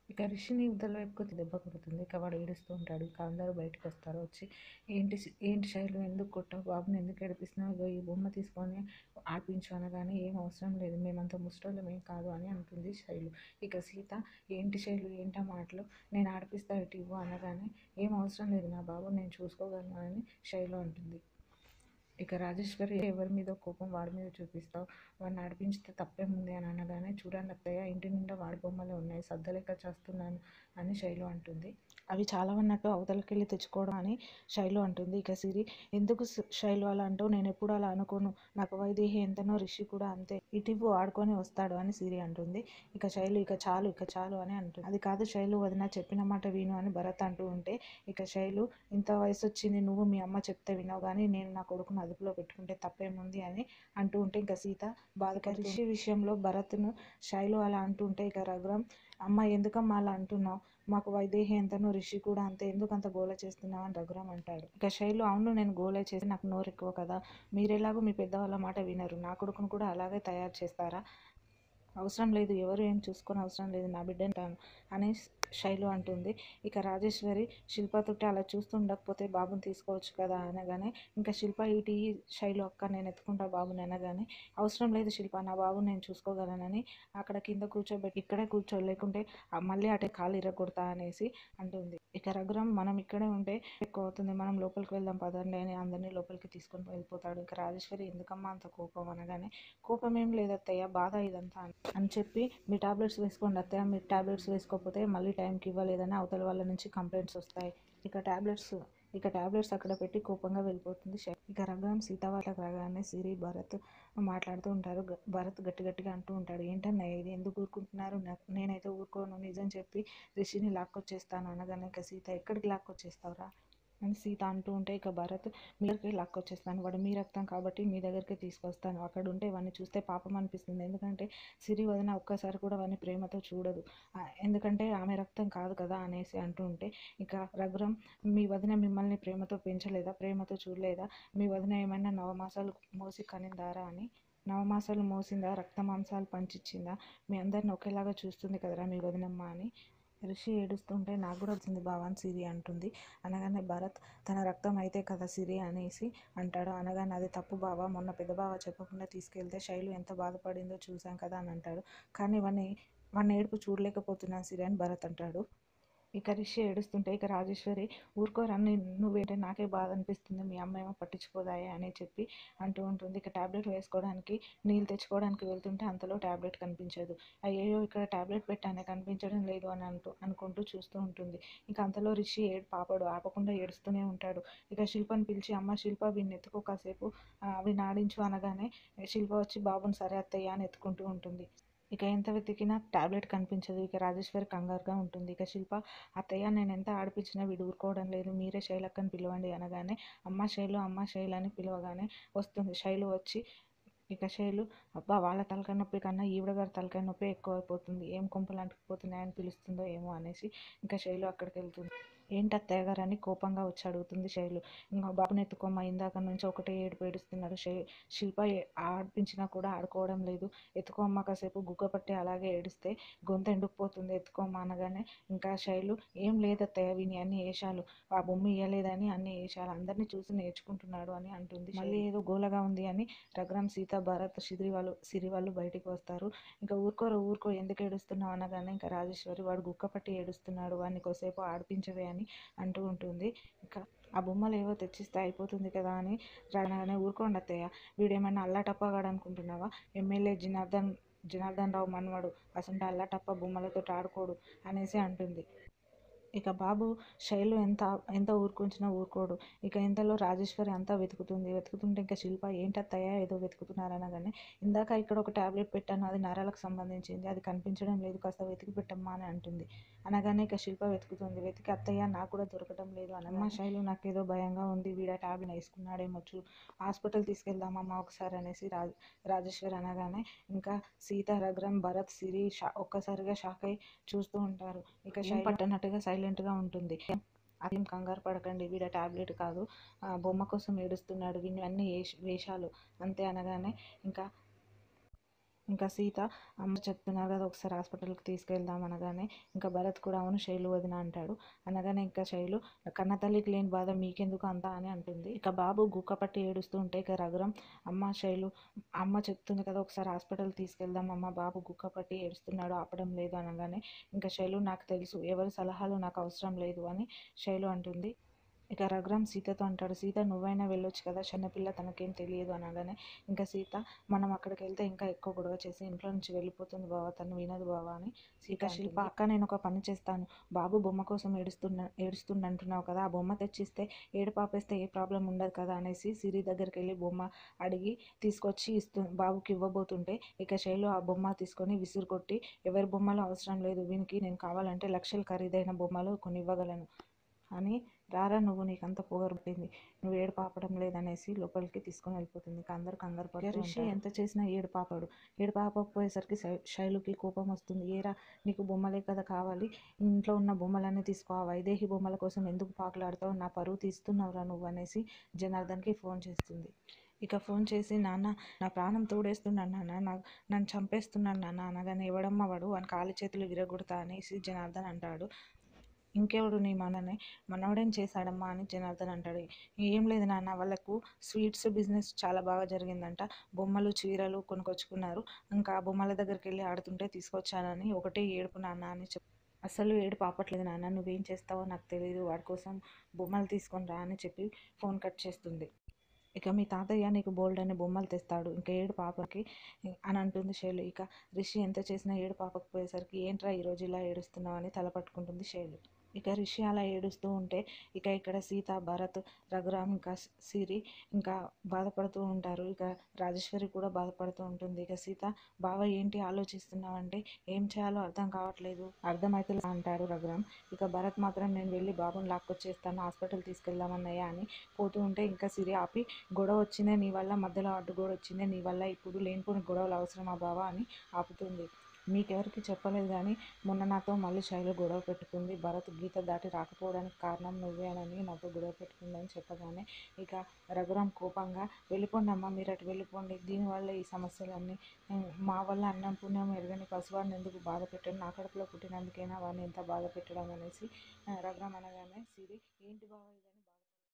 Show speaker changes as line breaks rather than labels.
ఇక రిషిని ఇవతల వైపుకు దెబ్బ కొడుతుంది ఇక వాడు ఏడుస్తూ ఉంటాడు ఇక అందరూ బయటకు వస్తారు వచ్చి ఏంటి సి- ఏంటి శైలు ఎందుకు కొట్టావు బాబుని ఎందుకు ఏడిపిస్తున్నావు ఇగో ఈ బొమ్మ తీసుకొని ఆడిపించు అనగానే ఏం అవసరం లేదు మేమంత ముష్టోళ్ళం ఏం కాదు అని అంటుంది శైలు ఇక సీత ఏంటి శైలు ఏంటా మాటలు నేను ఆడిపిస్తా ఇటు ఇవ్వు అనగానే ఏం అవసరం లేదు నా బాబు నేను చూసుకోగలను అని శైలు అంటుంది ఇక రాజేశ్వరి ఎవరి మీద కోపం వాడి మీద చూపిస్తావు వాడిని నడిపించితే తప్పేముంది అని అనగానే చూడండి అత్తయ్య ఇంటి నిండా వాడి బొమ్మలే ఉన్నాయి సద్దలేక చేస్తున్నాను అని శైలు అంటుంది అవి చాలా ఉన్నట్టు అవతలకి వెళ్ళి తెచ్చుకోవడం అని శైలు అంటుంది ఇక సిరి ఎందుకు స- శైలు అలా అంటావు నేను ఎప్పుడు అలా అనుకోను నాకు వైదేహి ఎంతనో రిషి కూడా అంతే ఇటివ్వు ఆడుకొని వస్తాడు అని సిరి అంటుంది ఇక శైలు ఇక చాలు ఇక చాలు అని అంటుంది అది కాదు శైలు వదిన చెప్పిన మాట విను అని భరత్ అంటూ ఉంటే ఇక శైలు ఇంత వయసు వచ్చింది నువ్వు మీ అమ్మ చెప్తే విన్నావు కానీ నేను నా కొడుకును అదుపులో పెట్టుకుంటే తప్పేముంది అని అంటూ ఉంటే ఇంకా సీత బాధక రిషి విషయంలో భరత్ను శైలు అలా అంటుంటే ఇక రఘురామ్ అమ్మ ఎందుకమ్మా అలా అంటున్నావు మాకు వైదేహి ఎంతనో రిషి కూడా అంతే ఎందుకు అంత గోల చేస్తున్నావు అని రఘురామ్ అంటాడు ఇక శైలు అవును నేను గోల చేసి నాకు నోరు ఎక్కువ కదా మీరెలాగో మీ పెద్దవాళ్ళ మాట వినరు నా కొడుకును కూడా అలాగే తయారు చేస్తారా అవసరం లేదు ఎవరు ఏం చూసుకొని అవసరం లేదు నా బిడ్డ అంటాను అని శైలు అంటుంది ఇక రాజేశ్వరి శిల్ప తోటి అలా చూస్తూ ఉండకపోతే బాబుని తీసుకోవచ్చు కదా అనగానే ఇంకా శిల్ప ఇటు ఈ శైలు అక్క నేను ఎత్తుకుంటా బాబుని అనగానే అవసరం లేదు శిల్ప నా బాబు నేను చూసుకోగలనని అక్కడ కింద కూర్చోబెట్టి ఇక్కడే కూర్చో లేకుంటే ఆ మళ్ళీ అటే కాలు ఇరగొడతా అనేసి అంటుంది ఇక రఘురామ్ మనం ఇక్కడే ఉంటే ఎక్కువ అవుతుంది మనం లోపలికి వెళ్దాం పదండి అని అందరినీ లోపలికి తీసుకొని వెళ్ళిపోతాడు ఇక రాజేశ్వరి ఎందుకమ్మా అంత కోపం అనగానే కోపం ఏం లేదు అత్తయ్య బాధ ఇదంతా అని- అని చెప్పి మీ టాబ్లెట్స్ వేసుకోండి అత్తయ్య మీరు టాబ్లెట్స్ వేసుకోకపోతే మళ్ళీ టైంకి ఇవ్వలేదని అవతల వాళ్ళ నుంచి కంప్లైంట్స్ వస్తాయి ఇక టాబ్లెట్స్ ఇక టాబ్లెట్స్ అక్కడ పెట్టి కోపంగా వెళ్ళిపోతుంది శై- ఇక రఘురామ్ సీత వాళ్ళకి రాగానే సిరి భరత్ మాట్లాడుతూ ఉంటారు గ- భరత్ గట్టి గట్టిగా అంటూ ఉంటాడు ఏంటన్నా ఇది ఎందుకు ఊరుకుంటున్నారు నా- నేనైతే ఊరుకోను నిజం చెప్పి రిషిని లాక్కొచ్చేస్తాను అనగానే ఇక సీత ఎక్కడికి లాక్కొచ్చేస్తావురా అని సీత అంటూ ఉంటే ఇక భరత్ మీ దగ్గరికి లాక్కొచ్చేస్తాను వాడు మీ రక్తం కాబట్టి మీ దగ్గరికి తీసుకొస్తాను అక్కడ ఉంటే వాడిని చూస్తే పాపం అనిపిస్తుంది ఎందుకంటే సిరి వదిన ఒక్కసారి కూడా వాడిని ప్రేమతో చూడదు ఆ, ఎందుకంటే ఆమె రక్తం కాదు కదా అనేసి అంటూ ఉంటే ఇక రఘురం మీ వదిన మిమ్మల్ని ప్రేమతో పెంచలేదా ప్రేమతో చూడలేదా మీ వదిన ఏమైనా నవమాసాలు మోసి కనిందారా అని నవమాసాలు మోసిందా రక్త మాంసాలు పంచిచ్చిందా మీ అందరిని ఒకేలాగా చూస్తుంది కదరా మీ వదినమ్మ అని రిషి ఏడుస్తుంటే నాకు కూడా వచ్చింది బావాన్ సిరి అంటుంది అనగానే భరత్ తన రక్తం అయితే కదా సిరి అనేసి అంటాడు అనగానే అది తప్పు బావ మొన్న పెద్ద బావ చెప్పకుండా తీసుకెళ్తే శైలు ఎంత బాధపడిందో చూసాం కదా అని అంటాడు కానీ వాడిని వాడిని ఏడుపు చూడలేకపోతున్నాను సిరి అని భరత్ అంటాడు ఇక రిషి ఏడుస్తుంటే ఇక రాజేశ్వరి ఊరుకోరని నువ్వేంటే నాకే బాధ అనిపిస్తుంది మీ అమ్మ ఏమో పట్టించుకోదాయే అని చెప్పి అంటూ ఉంటుంది ఇక టాబ్లెట్ వేసుకోవడానికి నీళ్ళు తెచ్చుకోవడానికి వెళ్తుంటే అంతలో టాబ్లెట్ కనిపించదు అయ్యో ఇక్కడ టాబ్లెట్ పెట్టానే కనిపించడం లేదు అని అంటూ అనుకుంటూ చూస్తూ ఉంటుంది ఇక అంతలో రిషి ఏడు పాపడు ఆపకుండా ఏడుస్తూనే ఉంటాడు ఇక శిల్పని పిలిచి అమ్మ శిల్ప వీడిని ఎత్తుకో కాసేపు ఆ, వీడిని ఆడించు అనగానే శిల్ప వచ్చి బాబుని సరే అత్తయ్య అని ఎత్తుకుంటూ ఉంటుంది ఇక ఎంత వెతికినా టాబ్లెట్ కనిపించదు ఇక రాజేశ్వరి కంగారుగా ఉంటుంది ఇక శిల్ప అత్తయ్య నేను ఎంత ఆడిపించినా వీడు ఊరుకోవడం లేదు మీరే శైలక్కని పిలవండి అనగానే అమ్మ శైలు అమ్మ శైలు అని పిలవగానే వస్తుంది శైలు వచ్చి ఇక శైలు అబ్బా వాళ్ళ తలకాయ నొప్పి కన్నా ఈవిడ గారి తలకాయ నొప్పి ఎక్కువైపోతుంది ఏం కొంపలు అంటుకుపోతున్నాయని పిలుస్తుందో ఏమో అనేసి ఇంకా శైలు అక్కడికి వెళ్తుంది ఏంటి అత్తయ్య గారు అని కోపంగా వచ్చి అడుగుతుంది శైలు ఇంకా బాబుని ఎత్తుకోమ్మ ఇందాక నుంచి ఒకటే ఏడుపు ఏడుస్తున్నాడు శై శిల్ప ఏ- ఆడిపించినా కూడా ఆడుకోవడం లేదు ఎత్తుకోమ్మ కాసేపు గుగ్గ పట్టి అలాగే ఏడిస్తే గొంతు ఎండుకుపోతుంది ఎత్తుకోమ్మ అనగానే ఇంకా శైలు ఏం లేదత్తయ్య విని అన్ని వేషాలు ఆ బొమ్మ ఇయ్యలేదని అన్ని వేషాలు అందరినీ చూసి నేర్చుకుంటున్నాడు అని అంటుంది మళ్ళీ ఏదో గోలగా ఉంది అని రఘురామ్ సీత భరత్ సిరి వాళ్ళు సిరి వాళ్ళు బయటికి వస్తారు ఇంకా ఊరుకోరు ఊరుకో ఎందుకు ఏడుస్తున్నావు అనగానే ఇంకా రాజేశ్వరి వాడు గుక్క పట్టి ఏడుస్తున్నాడు వాడిని కొద్దిసేపు ఆడిపించవే అని అంటూ ఉంటుంది ఇంకా ఆ బొమ్మలు ఏవో తెచ్చిస్తే అయిపోతుంది కదా అని రాగానే ఊరుకోండి అత్తయ్య వీడేమైనా అల్లాటప్పగాడు అనుకుంటున్నావా ఎమ్మెల్యే జనార్దన్ జనార్దన్ రావు మనవడు అసలు అల్లాటప్ప బొమ్మలతో ఆడుకోడు అనేసి అంటుంది ఇక బాబు శైలు ఎంత ఎంత ఊరుకుంచినా ఊరుకోడు ఇక ఇంతలో రాజేశ్వరి అంతా వెతుకుతుంది వెతుకుతుంటే ఇంకా శిల్ప ఏంటత్తయ్య ఏదో వెతుకుతున్నారు అనగానే ఇందాక ఇక్కడ ఒక టాబ్లెట్ పెట్టాను అది నరాలకు సంబంధించింది అది కనిపించడం లేదు కాస్త వెతికి పెట్టమ్మా అని అంటుంది అనగానే ఇక శిల్ప వెతుకుతుంది వెతికి అత్తయ్య నాకు కూడా దొరకడం లేదు అనమ్మ శైలు నాకు ఏదో భయంగా ఉంది వీడ టాబ్లెట్ వేసుకున్నాడేమో చూ హాస్పిటల్ తీసుకెళ్దామమ్మా ఒకసారి అనేసి రాజ్ రాజేశ్వరి అనగానే ఇంకా సీత రఘురం భరత్ సిరి షా ఒక్కసారిగా షాక్ అయి చూస్తూ ఉంటారు ఇక శైలు పట్టనట్టుగా సైలెంట్గా ఉంటుంది అదేం కంగారు పడకండి వీడ టాబ్లెట్ కాదు ఆ బొమ్మ కోసం ఏడుస్తున్నాడు వీని అన్ని వేష- వేషాలు అంతే అనగానే ఇంకా ఇంకా సీత అమ్మ చెప్తున్నారు కదా ఒకసారి హాస్పిటల్కి తీసుకెళ్దాం అనగానే ఇంకా భరత్ కూడా అవును శైలు వదిన అంటాడు అనగానే ఇంకా శైలు కన్న తల్లికి లేని బాధ మీకెందుకు అంతా అని అంటుంది ఇక బాబు గుక్క పట్టి ఏడుస్తూ ఉంటే ఇక రఘురం అమ్మ శైలు అమ్మ చెప్తుంది కదా ఒకసారి హాస్పిటల్ తీసుకెళ్దాం అమ్మ బాబు గుక్క పట్టి ఏడుస్తున్నాడు ఆపడం లేదు అనగానే ఇంకా శైలు నాకు తెలుసు ఎవరి సలహాలు నాకు అవసరం లేదు అని శైలు అంటుంది ఇక రఘురామ్ సీతతో అంటాడు సీత నువ్వైనా వెళ్ళొచ్చు కదా చిన్నపిల్ల తనకేం తెలియదు అనగానే ఇంకా సీత మనం అక్కడికి వెళ్తే ఇంకా ఎక్కువ గొడవ చేసి ఇంట్లో నుంచి వెళ్ళిపోతుంది బావ తను వినదు బావ అని సీత శిల్ప అక్క నేను ఒక పని చేస్తాను బాబు బొమ్మ కోసం ఏడుస్తున్న ఏడుస్తుండ అంటున్నావు కదా ఆ బొమ్మ తెచ్చిస్తే ఏడు పాపేస్తే ఏ ప్రాబ్లం ఉండదు కదా అనేసి సిరి దగ్గరికి వెళ్ళి బొమ్మ అడిగి తీసుకొచ్చి ఇస్తు బాబుకి ఇవ్వబోతుంటే ఇక శైలు ఆ బొమ్మ తీసుకొని విసురు కొట్టి ఎవరి బొమ్మలు అవసరం లేదు వీనికి నేను కావాలంటే లక్షలు ఖరీదైన బొమ్మలు కొన్ని ఇవ్వగలను అని రారా నువ్వు నీకంత పొగరుంటుంది నువ్వు ఏడు పాపడం లేదనేసి లోపలికి తీసుకొని వెళ్ళిపోతుంది ఇక అందరు కంగారు పడి రిషి ఎంత చేసినా ఏడు పాపడు ఏడు పాపకపోయేసరికి శై- శైలుకి కోపం వస్తుంది ఏరా నీకు బొమ్మలే కదా కావాలి ఇంట్లో ఉన్న బొమ్మలన్నీ తీసుకో ఆ వైదేహి బొమ్మల కోసం ఎందుకు పాకులాడతావు నా పరువు తీస్తున్నావురా నువ్వు అనేసి జనార్దన్కి ఫోన్ చేస్తుంది ఇక ఫోన్ చేసి నాన్న నా ప్రాణం తోడేస్తున్నాడు నాన్న నాకు నన్ను చంపేస్తున్నాడు నాన్న అనగానే ఎవడమ్మ వాడు అని కాలు చేతులు విరగొడతా అనేసి జనార్దన్ అంటాడు ఇంకెవడు నీ మననే మనవడేం చేశాడమ్మా అని జనార్దన్ అంటాడు ఏం లేదు నాన్న వాళ్ళకు స్వీట్స్ బిజినెస్ చాలా బాగా జరిగిందంట బొమ్మలు చీరలు కొనుక్కొచ్చుకున్నారు ఇంకా ఆ బొమ్మల దగ్గరికి వెళ్ళి ఆడుతుంటే తీసుకొచ్చానని ఒకటే ఏడుపు నాన్న అని చెప్ అసలు ఏడు పాపట్లేదు నాన్న నువ్వేం చేస్తావో నాకు తెలియదు వాడి కోసం బొమ్మలు తీసుకొని రా అని చెప్పి ఫోన్ కట్ చేస్తుంది ఇక మీ తాతయ్య నీకు బోల్డ్ అనే బొమ్మలు తెస్తాడు ఇంకా ఏడు పాపకి అని అంటుంది శైలు ఇక రిషి ఎంత చేసినా ఏడు పాపకు పోయేసరికి ఏంట్రా ఈరోజు ఇలా ఏడుస్తున్నావు అని తల పట్టుకుంటుంది శైలు ఇక రిషి అలా ఏడుస్తూ ఉంటే ఇక ఇక్కడ సీత భరత్ రఘురామ్ ఇంకా సిరి ఇంకా బాధపడుతూ ఉంటారు ఇక రాజేశ్వరి కూడా బాధపడుతూ ఉంటుంది ఇక సీత బావ ఏంటి ఆలోచిస్తున్నావంటే ఏం చేయాలో అర్థం కావట్లేదు అర్థమైతే అంటారు రఘురామ్ ఇక భరత్ మాత్రం నేను వెళ్ళి బాబుని లాక్కొచ్చేస్తాను హాస్పిటల్ తీసుకెళ్దామన్నయ్య అని పోతూ ఉంటే ఇంకా సిరి ఆపి గొడవ వచ్చిందే నీ వల్ల మధ్యలో అడ్డు గొడవ వచ్చిందే నీ వల్ల ఇప్పుడు లేనిపోని గొడవలు అవసరమా బావా అని ఆపుతుంది మీకెవరికి చెప్పలేదు కానీ మొన్న నాతో మళ్ళీ శైలు గొడవ పెట్టుకుంది భరత్ గీత దాటి రాకపోవడానికి కారణం నువ్వేనని నాతో గొడవ పెట్టుకుందని చెప్పగానే ఇక రఘురామ్ కోపంగా వెళ్ళిపోండి అమ్మ మీరు అటు వెళ్ళిపోండి దీనివల్ల ఈ సమస్యలన్నీ ఉమ్, మా వల్ల అన్నం పుణ్యం ఎరగని పసివాడిని ఎందుకు బాధ పెట్టాను నా కడుపులో పుట్టినందుకైనా వాడిని ఎంత బాధ పెట్టడం అనేసి ఆ, రఘురామ్ అనగానే సిరి ఏంటి బావ ఇది